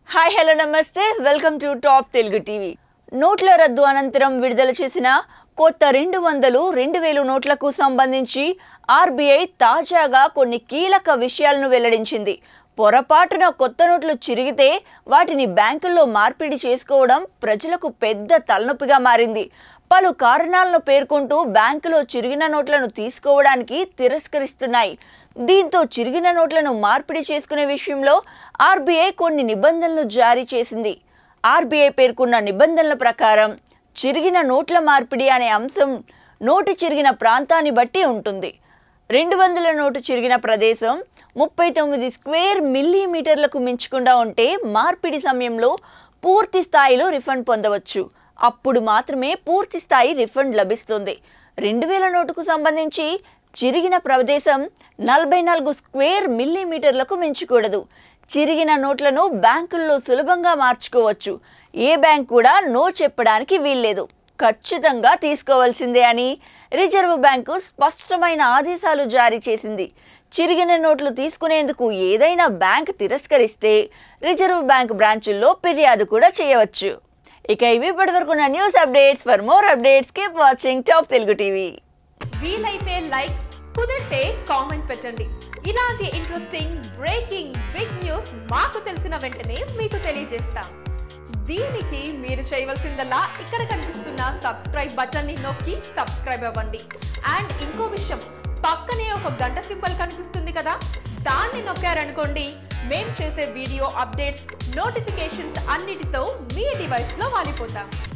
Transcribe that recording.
hi hello నమస్తే welcome to Top Telugu TV నోట్ల రద్దు అనంతరం విడుదల చేసిన కొత్త రెండు వందలు రెండు వేలు నోట్లకు సంబంధించి ఆర్బీఐ తాజాగా కొన్ని కీలక విషయాలను వెల్లడించింది పొరపాటున కొత్త నోట్లు చిరిగితే వాటిని బ్యాంకుల్లో మార్పిడి చేసుకోవడం ప్రజలకు పెద్ద తలనొప్పిగా మారింది పలు కారణాలను పేర్కొంటూ బ్యాంకులో చిరిగిన నోట్లను తీసుకోవడానికి తిరస్కరిస్తున్నాయి దీంతో చిరిగిన నోట్లను మార్పిడి చేసుకునే విషయంలో ఆర్బీఐ కొన్ని నిబంధనలు జారీ చేసింది ఆర్బీఐ పేర్కొన్న నిబంధనల ప్రకారం చిరిగిన నోట్ల మార్పిడి అనే అంశం నోటు చిరిగిన ప్రాంతాన్ని బట్టి ఉంటుంది రెండు వందల నోటు చిరిగిన ప్రదేశం ముప్పై తొమ్మిది స్క్వేర్ మిల్లీమీటర్లకు మించకుండా ఉంటే మార్పిడి సమయంలో పూర్తి స్థాయిలో రిఫండ్ పొందవచ్చు అప్పుడు మాత్రమే పూర్తి స్థాయి రిఫండ్ లభిస్తుంది రెండు వేల నోటుకు సంబంధించి చిరిగిన ప్రదేశం నలభై నాలుగు స్క్వేర్ మిల్లీమీటర్లకు మించకూడదు చిరిగిన నోట్లను బ్యాంకుల్లో సులభంగా మార్చుకోవచ్చు ఏ బ్యాంక్ కూడా నో చెప్పడానికి వీల్లేదు ఖచ్చితంగా తీసుకోవాల్సిందే అని రిజర్వ్ బ్యాంకు స్పష్టమైన ఆదేశాలు జారీ చేసింది చిరిగిన నోట్లు తీసుకునేందుకు ఏదైనా బ్యాంక్ తిరస్కరిస్తే రిజర్వ్ బ్యాంక్ బ్రాంచుల్లో ఫిర్యాదు కూడా చేయవచ్చు ఇక ఇవి ఇప్పటివరకు ఉన్న news updates for more updates keep watching Top Telugu TV వీలైతే లైక్ కుదిరితే కామెంట్ పెట్టండి ఇలాంటి ఇంట్రెస్టింగ్ బ్రేకింగ్ బిగ్ న్యూస్ మాకు తెలిసిన వెంటనే మీకు తెలియజేస్తాం దీనికి మీరు చేయవలసిందల్లా ఇక్కడ కనిపిస్తున్న సబ్స్క్రైబ్ బటన్ ని నొక్కి సబ్స్క్రైబ్ అవ్వండి అండ్ ఇంకో విషయం పక్కనే ఒక గంట సింబల్ కనిపిస్తుంది కదా దాన్ని నొక్కారనుకోండి మేం చేసే వీడియో అప్డేట్స్ నోటిఫికేషన్స్ అన్నిటితో మీ డివైస్లో వాలిపోతాం